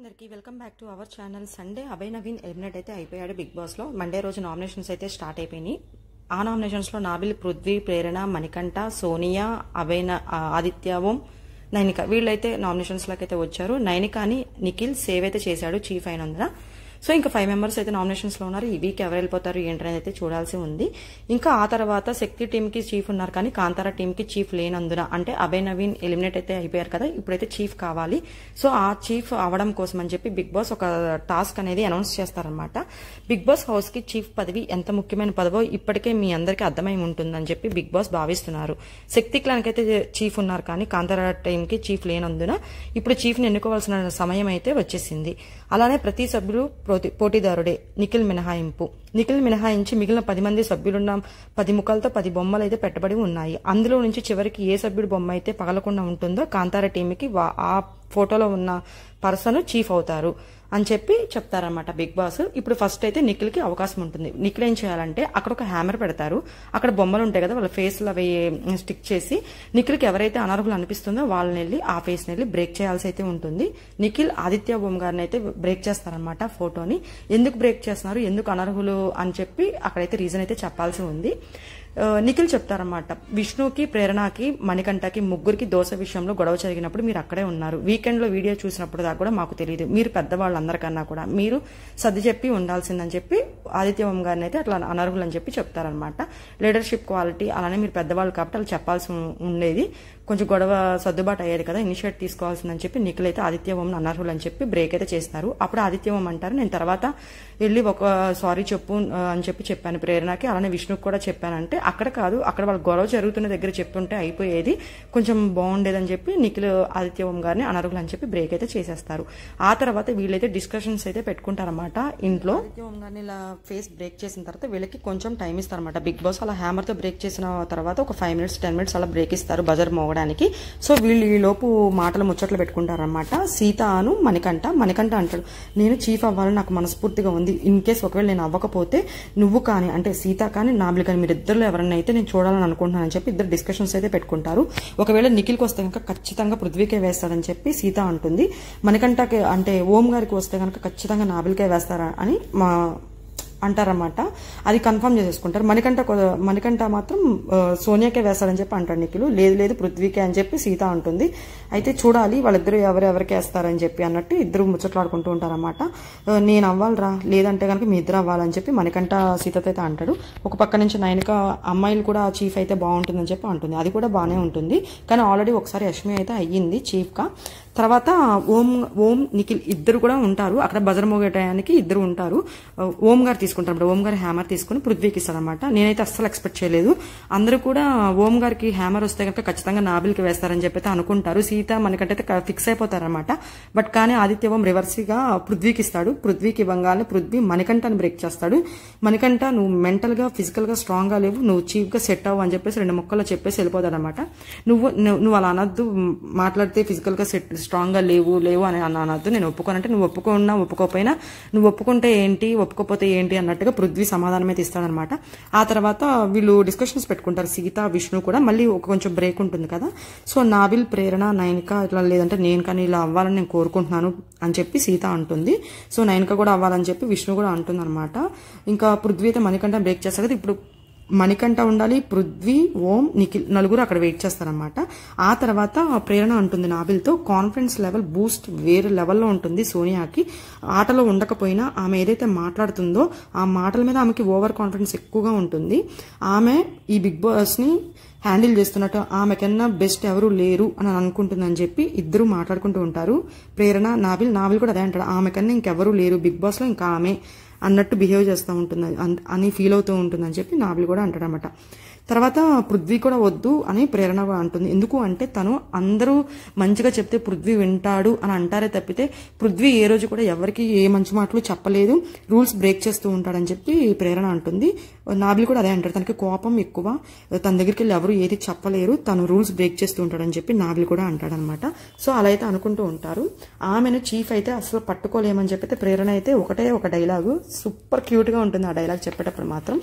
అందరికీ welcome back to our channel Sunday Abhay Naveen eliminate అయితే అయిపోయాడు బిగ్ బాస్ లో మండే రోజు నామినేషన్స్ అయితే స్టార్ట్ అయిపోయినాయి ఆ నామినేషన్స్ లో నాబిల్ పృథ్వీ ప్రేరణ మణికంఠ సోనియా అభయ్ న- ఆ, ఆదిత్య ఓం నైనిక వీళ్ళైతే నామినేషన్స్ లోకి అయితే వచ్చారు నైనికాని నిఖిల్ సేవ్ అయితే చేశాడు చీఫ్ అయినందున సో ఇంకా ఫైవ్ మెంబర్స్ అయితే నామినేషన్స్ లో ఉన్నారు ఈ వీక్ ఎవరు వెళ్ళిపోతారు ఏంటనేది అయితే చూడాల్సి ఉంది ఇంకా ఆ తర్వాత శక్తి టీమ్ కి చీఫ్ ఉన్నారు కానీ కాంతారా టీమ్ కి చీఫ్ లేనందున అంటే అభయ్ నవీన్ ఎలిమినేట్ అయితే అయిపోయారు కదా ఇప్పుడైతే చీఫ్ కావాలి సో ఆ చీఫ్ అవడం కోసం అని చెప్పి బిగ్ బాస్ ఒక టాస్క్ అనేది అనౌన్స్ చేస్తారనమాట బిగ్ బాస్ హౌస్ కి చీఫ్ పదవి ఎంత ముఖ్యమైన పదవో ఇప్పటికే మీ అందరికీ అర్థమై ఉంటుందని చెప్పి బిగ్ బాస్ భావిస్తున్నారు శక్తి క్లాన్ అయితే చీఫ్ ఉన్నారు కానీ కాంతారా టీమ్ కి చీఫ్ లేనందున ఇప్పుడు చీఫ్ ని ఎన్నుకోవాల్సిన సమయం అయితే వచ్చేసింది అలానే ప్రతి సభ్యులు పోటీ- పోటీదారుడే నిఖిల్ మినహాయింపు నిఖిల్ మినహాయించి మిగిలిన పది మంది సభ్యులున్న పది ముఖాలతో పది బొమ్మలు అయితే పెట్టబడి ఉన్నాయి అందులో నుంచి చివరికి ఏ సభ్యుడి బొమ్మ అయితే పగలకుండా ఉంటుందో కాంతార టీంకి వా- ఆ ఫోటోలో ఉన్న పర్సన్ చీఫ్ అవుతారు అని చెప్పి చెప్తారన్నమాట బిగ్ బాస్ ఇప్పుడు ఫస్ట్ అయితే నిఖిల్ కి అవకాశం ఉంటుంది నిఖిల్ ఏం చేయాలంటే అక్కడ ఒక హ్యామర్ పెడతారు అక్కడ బొమ్మలు ఉంటాయి కదా వాళ్ళ ఫేస్ అవి స్టిక్ చేసి నిఖిల్ కి ఎవరైతే అనర్హులు అనిపిస్తుందో వాళ్ళని వెళ్ళి ఆ ఫేస్ వెళ్ళి బ్రేక్ చేయాల్సి అయితే ఉంటుంది నిఖిల్ ఆదిత్య బొమ్మ గారిని అయితే బ్రేక్ చేస్తారనమాట ఫోటోని ఎందుకు బ్రేక్ చేస్తున్నారు ఎందుకు అనర్హులు అని చెప్పి అక్కడైతే రీజన్ అయితే చెప్పాల్సి ఉంది ఆ, నిఖిల్ చెప్తారన్నమాట విష్ణుకి ప్రేరణకి మణికంఠకి ముగ్గురికి దోశ విషయంలో గొడవ జరిగినప్పుడు మీరు అక్కడే ఉన్నారు వీకెండ్ లో వీడియో చూసినప్పుడు దాకా కూడా మాకు తెలియదు మీరు పెద్దవాళ్ళందరికన్నా కూడా మీరు సర్ది చెప్పి ఉండాల్సిందని చెప్పి ఆదిత్యవం గారిని అయితే అట్లా అనర్హులు అని చెప్పి చెప్తారనమాట లీడర్షిప్ క్వాలిటీ అలానే మీరు పెద్దవాళ్ళు కాబట్టి వాళ్ళు చెప్పాల్సి ఉం- ఉండేది కొంచెం గొడవ సర్దుబాటు అయ్యేది కదా ఇనిషియేట్ తీసుకోవాల్సిందని చెప్పి నిఖిల్ అయితే ఆదిత్యవం అనర్హులు అని చెప్పి బ్రేక్ అయితే చేస్తారు అప్పుడు ఆదిత్యవం అంటారు నేను తర్వాత వెళ్ళి ఒక సారీ చెప్పు ఆ, అని చెప్పి చెప్పాను ప్రేరణకి అలానే విష్ణుకి కూడా చెప్పానంటే అక్కడ కాదు అక్కడ వాళ్ళ గొడవ జరుగుతున్న దగ్గర చెప్పుంటే అయిపోయేది కొంచెం బాగుండేదని చెప్పి నిఖిల్ ఆదిత్యవం గారిని అనర్హులు అని చెప్పి బ్రేక్ అయితే చేసేస్తారు ఆ తర్వాత వీళ్ళైతే డిస్కషన్స్ అయితే పెట్టుకుంటారన్నమాట ఇంట్లో ఆదిత్యవం గారిని ఇలా ఫేస్ బ్రేక్ చేసిన తర్వాత వీళ్ళకి కొంచెం టైం ఇస్తారన్నమాట బిగ్ బాస్ అలా హ్యామర్ తో బ్రేక్ చేసిన తర్వాత ఒక ఫైవ్ మినిట్స్ టెన్ మినిట్స్ అలా బ్రేక్ ఇస్తారు బజర్ మోగడానికి సో వీళ్ళు ఈ లోపు మాటలు ముచ్చట్లు పెట్టుకుంటారన్నమాట సీత అను మణికంఠ మణికంఠ అంటాడు నేను చీఫ్ అవ్వాలని నాకు మనస్ఫూర్తిగా ఉంది ఇన్ కేస్ ఒకవేళ నేను అవ్వకపోతే నువ్వు కానీ అంటే సీత కానీ నాబిల్ కానీ మీరు ఇద్దరు ఎవరన్నా అయితే నేను చూడాలని అనుకుంటున్నానని చెప్పి ఇద్దరు డిస్కషన్స్ అయితే పెట్టుకుంటారు ఒకవేళ నిఖిల్కి వస్తే కనుక ఖచ్చితంగా పృథ్వీకే వేస్తాడని చెప్పి సీత అంటుంది మణికంఠకి అంటే ఓం గారికి వస్తే కనుక ఖచ్చితంగా నాబిల్కే వేస్తారా అని మా అంటారన్నమాట అది కన్ఫర్మ్ చేసేసుకుంటారు మణికంఠ కొ- మణికంఠ మాత్రం ఆ, సోనియాకే వేస్తాడని చెప్పి అంటాడు నిఖిల్ లేదు లేదు పృథ్వీకే అని చెప్పి సీత అంటుంది అయితే చూడాలి వాళ్ళిద్దరు ఎవరెవరికి వేస్తారని చెప్పి అన్నట్టు ఇద్దరు ముచ్చట్లాడుకుంటూ ఉంటారన్నమాట ఆ, నేను అవ్వాలిరా లేదంటే కనుక మీ ఇద్దరు అవ్వాలని చెప్పి మణికంఠ సీతతో అయితే అంటాడు ఒక పక్క నుంచి నైనిక అమ్మాయిలు కూడా చీఫ్ అయితే బాగుంటుందని చెప్పి అంటుంది అది కూడా బాగానే ఉంటుంది కానీ ఆల్రెడీ ఒకసారి యష్మి అయితే అయ్యింది చీఫ్గా తర్వాత ఓం ఓం నిఖిల్ ఇద్దరు కూడా ఉంటారు అక్కడ బజర్ మోగే టయానికి ఇద్దరు ఉంటారు ఆ, ఓం గారు తీసుకుంటారు ఓం గారు హ్యామర్ తీసుకుని పృథ్వీకి ఇస్తారనమాట నేనైతే అస్సలు ఎక్స్పెక్ట్ చేయలేదు అందరూ కూడా ఓం గారికి హ్యామర్ వస్తే కనుక ఖచ్చితంగా నాబిల్కి వేస్తారని చెప్పి అయితే అనుకుంటారు సీత మనకంటే ఫిక్స్ అయిపోతారనమాట బట్ కానీ ఆదిత్య ఓం రివర్స్ గా పృథ్వీకి ఇస్తాడు పృథ్వీకి ఇవ్వగానే పృథ్వీ మణికంఠని బ్రేక్ చేస్తాడు మణికంఠ నువ్వు మెంటల్ గా ఫిజికల్ గా స్ట్రాంగ్ గా లేవు నువ్వు చీఫ్ గా సెట్ అవ్వు అని చెప్పేసి రెండు ముక్కలు చెప్పేసి వెళ్ళిపోతాడు అనమాట నువ్వు నువ్వు నువ్వు అలా అనొద్దు మాట్లాడితే ఫిజికల్ గా సెట్ స్ట్రాంగ్ గా లేవు లేవు అని అన్న అనొద్దు నేను ఒప్పుకోనంటే నువ్వు ఒప్పుకున్నా ఒప్పుకోపోయినా నువ్వు ఒప్పుకుంటే ఏంటి ఒప్పుకోపోతే ఏంటి అన్నట్టుగా పృథ్వీ సమాధానం అయితే ఇస్తాడనమాట ఆ తర్వాత వీళ్ళు డిస్కషన్స్ పెట్టుకుంటారు సీత విష్ణు కూడా మళ్ళీ ఒక కొంచెం బ్రేక్ ఉంటుంది కదా సో నాబిల్ ప్రేరణ నైనిక ఇట్లా లేదంటే నేను కానీ ఇలా అవ్వాలని నేను కోరుకుంటున్నాను అని చెప్పి సీత అంటుంది సో నైనిక కూడా అవ్వాలని చెప్పి విష్ణు కూడా అంటుంది అనమాట ఇంకా పృథ్వీ అయితే మణికంఠ బ్రేక్ చేస్తారు కదా ఇప్పుడు మణికంఠ ఉండాలి పృథ్వీ ఓం నిఖిల్ నలుగురు అక్కడ వెయిట్ చేస్తారనమాట ఆ తర్వాత ప్రేరణ ఉంటుంది నాబిల్తో కాన్ఫిడెన్స్ లెవెల్ బూస్ట్ వేరే లెవెల్లో ఉంటుంది సోనియాకి ఆటలో ఉండకపోయినా ఆమె ఏదైతే మాట్లాడుతుందో ఆ మాటల మీద ఆమెకి ఓవర్ కాన్ఫిడెన్స్ ఎక్కువగా ఉంటుంది ఆమె ఈ బిగ్ బాస్ ని హ్యాండిల్ చేస్తున్నట్టు ఆమెకన్నా బెస్ట్ ఎవరు లేరు అని అనుకుంటుందని చెప్పి ఇద్దరు మాట్లాడుకుంటూ ఉంటారు ప్రేరణ నాబిల్ నాబిల్ కూడా అదే అంటాడు ఆమెకన్నా ఇంకెవరు లేరు బిగ్ బాస్ లో ఇంకా ఆమె అన్నట్టు బిహేవ్ చేస్తూ ఉంటుంది అన్- అని ఫీల్ అవుతూ ఉంటుందని చెప్పి నాబిల్ కూడా అంటాడనమాట తర్వాత పృథ్వీ కూడా వద్దు అని ప్రేరణ కూడా అంటుంది ఎందుకు అంటే తను అందరూ మంచిగా చెప్తే పృథ్వీ వింటాడు అని అంటారే తప్పితే పృథ్వీ ఏ రోజు కూడా ఎవరికి ఏ మంచి మాటలు చెప్పలేదు రూల్స్ బ్రేక్ చేస్తూ ఉంటాడని చెప్పి ప్రేరణ అంటుంది నాబిల్ కూడా అదే అంటాడు తనకి కోపం ఎక్కువ తన దగ్గరికి వెళ్ళి ఎవరు ఏది చెప్పలేరు తను రూల్స్ బ్రేక్ చేస్తూ ఉంటాడని చెప్పి నాబిల్ కూడా అంటాడనమాట సో అలా అయితే అనుకుంటూ ఉంటారు ఆమెను చీఫ్ అయితే అసలు పట్టుకోలేమని చెప్పితే ప్రేరణ అయితే ఒకటే ఒక డైలాగు సూపర్ క్యూట్ గా ఉంటుంది ఆ డైలాగ్ చెప్పేటప్పుడు మాత్రం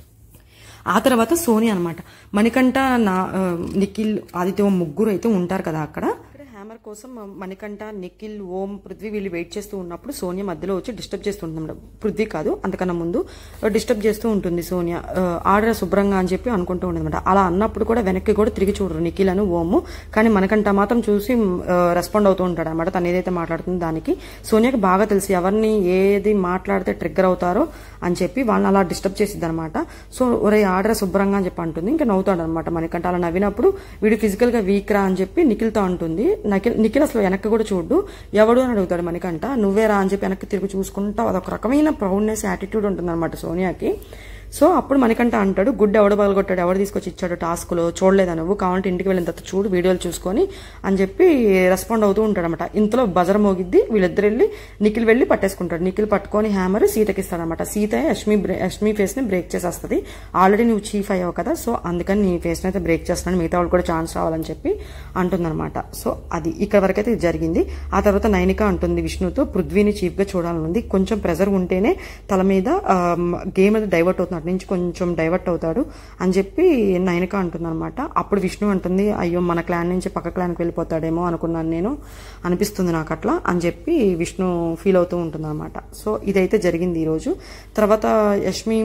ఆ తర్వాత సోని అనమాట మణికంఠ నా ఆ, నిఖిల్ ఆదిత్య ముగ్గురు అయితే ఉంటారు కదా అక్కడ హ్యామర్ కోసం మణికంఠ నిఖిల్ ఓం పృథ్వీ వీళ్ళు వెయిట్ చేస్తూ ఉన్నప్పుడు సోనియా మధ్యలో వచ్చి డిస్టర్బ్ చేస్తూ ఉంటుంది పృథ్వీ కాదు అంతకన్నా ముందు డిస్టర్బ్ చేస్తూ ఉంటుంది సోనియా ఆ, ఆర్డర్ శుభ్రంగా అని చెప్పి అనుకుంటూ ఉంటుంది అనమాట అలా అన్నప్పుడు కూడా వెనక్కి కూడా తిరిగి చూడరు నిఖిల్ అని ఓము కానీ మనకంట మాత్రం చూసి రెస్పాండ్ అవుతూ ఉంటాడు అనమాట తను ఏదైతే మాట్లాడుతుందో దానికి సోనియాకి బాగా తెలిసి ఎవరిని ఏది మాట్లాడితే ట్రిగ్గర్ అవుతారో అని చెప్పి వాళ్ళని అలా డిస్టర్బ్ చేసిద్ది అనమాట సో ఒరే ఆర్డర్ శుభ్రంగా అని చెప్పి అంటుంది ఇంకా నవ్వుతాడు అనమాట మనకంట అలా నవ్వినప్పుడు వీడు ఫిజికల్ గా వీక్ రా అని చెప్పి నిఖిల్తో అంటుంది నిఖిల్ నిఖిల్ అసలు వెనక్కి కూడా చూడు ఎవడు అని అడుగుతాడు మనకంట నువ్వే రా అని చెప్పి వెనక్కి తిరిగి చూసుకుంటా అదొక రకమైన ప్రౌడ్నెస్ యాటిట్యూడ్ ఉంటుంది అనమాట సోనియాకి సో అప్పుడు మనకంట అంటాడు గుడ్ ఎవడు పగలగొట్టాడు ఎవడు తీసుకొచ్చి ఇచ్చాడు టాస్క్లో చూడలేదా నువ్వు కావాలంటే ఇంటికి వెళ్ళిన తర్వాత చూడు వీడియోలు చూసుకొని అని చెప్పి రెస్పాండ్ అవుతూ ఉంటాడు అనమాట ఇంతలో బజర్ మోగిద్ది వీళ్ళిద్దరు వెళ్ళి నిఖిల్ వెళ్ళి పట్టేసుకుంటాడు నిఖిల్ పట్టుకొని హ్యామర్ సీతకి ఇస్తాడనమాట సీత యష్మి బ్రే యష్మి ఫేస్ ని బ్రేక్ చేసేస్తుంది ఆల్రెడీ నువ్వు చీఫ్ అయ్యావు కదా సో అందుకని నీ ఫేస్ అయితే బ్రేక్ చేస్తున్నాను మిగతా వాళ్ళు కూడా ఛాన్స్ రావాలని చెప్పి అంటుందన్నమాట సో అది ఇక్కడ వరకు అయితే ఇది జరిగింది ఆ తర్వాత నైనిక అంటుంది విష్ణుతో పృథ్వీని చీఫ్ గా చూడాలనుంది కొంచెం ప్రెజర్ ఉంటేనే తల మీద గేమ్ అది డైవర్ట్ అవుతుంది అటు నుంచి కొంచెం డైవర్ట్ అవుతాడు అని చెప్పి నైనిక అంటుంది అనమాట అప్పుడు విష్ణు అంటుంది అయ్యో మన క్లాన్ నుంచి పక్క క్లాన్కి వెళ్ళిపోతాడేమో అనుకున్నాను నేను అనిపిస్తుంది నాకు అట్లా అని చెప్పి విష్ణు ఫీల్ అవుతూ ఉంటుంది అనమాట సో ఇదైతే జరిగింది ఈరోజు తర్వాత యష్మి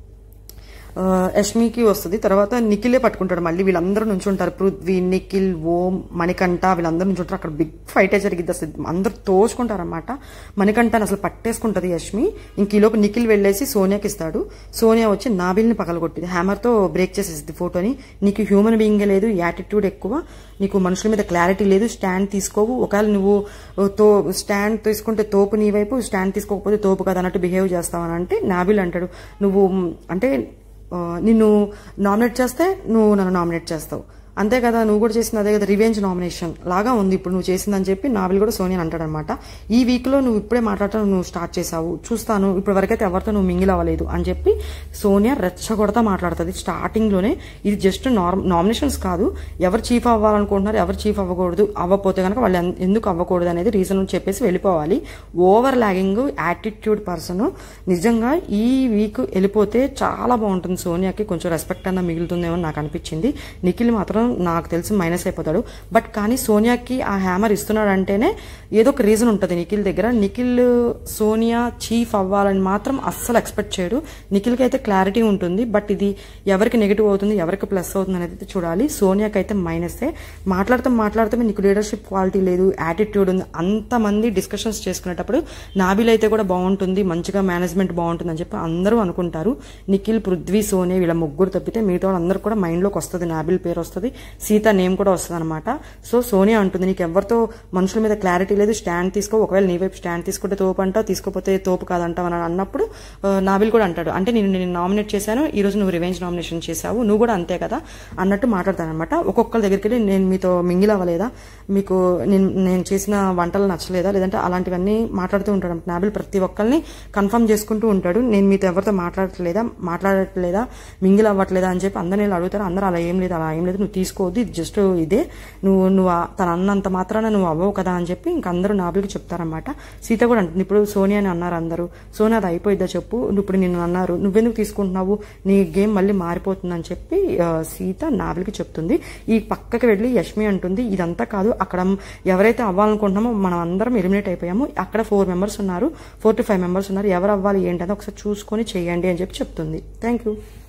ఆ, యష్మికి వస్తుంది తర్వాత నిఖిలే పట్టుకుంటాడు మళ్ళీ వీళ్ళందరూ నుంచి ఉంటారు పృథ్వీ నిఖిల్ ఓం మణికంఠ వీళ్ళందరూ నుంచి ఉంటారు అక్కడ బిగ్ ఫైటే జరిగిద్ది అసలు అందరూ తోచుకుంటారన్నమాట మణికంఠని అసలు పట్టేసుకుంటది యష్మి ఇంక ఈలోపు నిఖిల్ వెళ్ళేసి సోనియాకి ఇస్తాడు సోనియా వచ్చి నాబిల్ని పగలగొట్టింది హ్యామర్తో బ్రేక్ చేసేసింది ఫోటోని నీకు హ్యూమన్ బీయింగ్ లేదు యాటిట్యూడ్ ఎక్కువ నీకు మనుషుల మీద క్లారిటీ లేదు స్టాండ్ తీసుకోవు ఒకవేళ నువ్వు తో స్టాండ్ తీసుకుంటే తోపు నీ వైపు స్టాండ్ తీసుకోకపోతే తోపు కదా అన్నట్టు బిహేవ్ చేస్తావని అంటే నాబిల్ అంటాడు నువ్వు మ్, అంటే ఆ, నిన్ను నామినేట్ చేస్తే నువ్వు నన్ను నామినేట్ చేస్తావు అంతే కదా నువ్వు కూడా చేసింది అదే కదా రివెంజ్ నామినేషన్ లాగా ఉంది ఇప్పుడు నువ్వు చేసిందని చెప్పి నావెల్ కూడా సోనియా అంటాడనమాట ఈ వీక్ లో నువ్వు ఇప్పుడే మాట్లాడటం నువ్వు స్టార్ట్ చేసావు చూస్తాను ఇప్పటి వరకైతే ఎవరితో నువ్వు మింగిల్ అవ్వలేదు అని చెప్పి సోనియా రెచ్చగొడతా మాట్లాడుతుంది స్టార్టింగ్ లోనే ఇది జస్ట్ నామినేషన్స్ కాదు ఎవరు చీఫ్ అవ్వాలనుకుంటున్నారు ఎవరు చీఫ్ అవ్వకూడదు అవ్వకపోతే కనుక వాళ్ళు ఎన్- ఎందుకు అవ్వకూడదు అనేది రీజన్ చెప్పేసి వెళ్ళిపోవాలి ఓవర్ లాగింగ్ యాటిట్యూడ్ పర్సన్ నిజంగా ఈ వీక్ వెళ్ళిపోతే చాలా బాగుంటుంది సోనియాకి కొంచెం రెస్పెక్ట్ అన్న మిగులుతుందేమో నాకు అనిపించింది నిఖిల్ మాత్రం నాకు తెలిసి మైనస్ అయిపోతాడు బట్ కానీ సోనియాకి ఆ హ్యామర్ ఇస్తున్నాడంటేనే ఏదో ఒక రీజన్ ఉంటుంది నిఖిల్ దగ్గర నిఖిల్ సోనియా చీఫ్ అవ్వాలని మాత్రం అస్సలు ఎక్స్పెక్ట్ చేయడు నిఖిల్కి అయితే క్లారిటీ ఉంటుంది బట్ ఇది ఎవరికి నెగిటివ్ అవుతుంది ఎవరికి ప్లస్ అవుతుంది అనేది అయితే చూడాలి సోనియాకి అయితే మైనసే మాట్లాడుతూ మాట్లాడుతూ నీకు లీడర్షిప్ క్వాలిటీ లేదు యాటిట్యూడ్ ఉంది అంతమంది డిస్కషన్స్ చేసుకునేటప్పుడు నాబిల్ అయితే కూడా బాగుంటుంది మంచిగా మేనేజ్మెంట్ బాగుంటుంది అని చెప్పి అందరూ అనుకుంటారు నిఖిల్ పృథ్వీ సోనియా వీళ్ళ ముగ్గురు తప్పితే మిగతా వాళ్ళందరూ కూడా మైండ్లోకి వస్తుంది నాబిల్ పేరు వస్తుంది సీత నేమ్ కూడా వస్తుంది అనమాట సో సోనియా అంటుంది నీకు ఎవరితో మనుషుల మీద క్లారిటీ లేదు స్టాండ్ తీసుకో ఒకవేళ నీ వైపు స్టాండ్ తీసుకుంటే తోపు అంటావు తీసుకోపోతే తోపు కాదంటావు అని అన్నప్పుడు ఆ, నాబిల్ కూడా అంటాడు అంటే నేను నేను నామినేట్ చేశాను ఈ రోజు నువ్వు రివెంజ్ నామినేషన్ చేశావు నువ్వు కూడా అంతే కదా అన్నట్టు మాట్లాడతానమాట ఒక్కొక్కరి దగ్గరికి వెళ్ళి నేను మీతో మింగిల్ అవ్వలేదా మీకు నేను నేను చేసిన వంటలు నచ్చలేదా లేదంటే అలాంటివన్నీ మాట్లాడుతూ ఉంటాడు నాబిల్ ప్రతి ఒక్కరిని కన్ఫర్మ్ చేసుకుంటూ ఉంటాడు నేను మీతో ఎవరితో మాట్లాడట్లేదా మాట్లాడట్లేదా మింగిల్ అవ్వట్లేదా అని చెప్పి అందరిని ఇలా అడుగుతారు అందరూ అలా ఏం లేదు అలా ఏం లేదు నువ్వు తీసుకోవద్దు ఇది జస్ట్ ఇదే నువ్వు నువ్వు ఆ- తను అన్నంత మాత్రాన నువ్వు అవ్వవు కదా అని చెప్పి ఇంక అందరూ నాబిల్కి చెప్తారన్నమాట సీత కూడా అంటుంది ఇప్పుడు సోనియా అని అన్నారు అందరూ సోనియా అది అయిపోయిద్దా చెప్పు ఇప్పుడు నిన్ను అన్నారు నువ్వెందుకు తీసుకుంటున్నావు నీ గేమ్ మళ్ళీ మారిపోతుందని చెప్పి ఆ, సీత నాబిల్కి చెప్తుంది ఈ పక్కకి వెళ్ళి యష్మి అంటుంది ఇదంతా కాదు అక్కడ ఎవరైతే అవ్వాలనుకుంటున్నామో మనం అందరం ఎలిమినేట్ అయిపోయాము అక్కడ ఫోర్ మెంబర్స్ ఉన్నారు ఫోర్ టు ఫైవ్ మెంబర్స్ ఉన్నారు ఎవరు అవ్వాలి ఏంటని ఒకసారి చూసుకొని చేయండి అని చెప్పి చెప్తుంది థ్యాంక్ యూ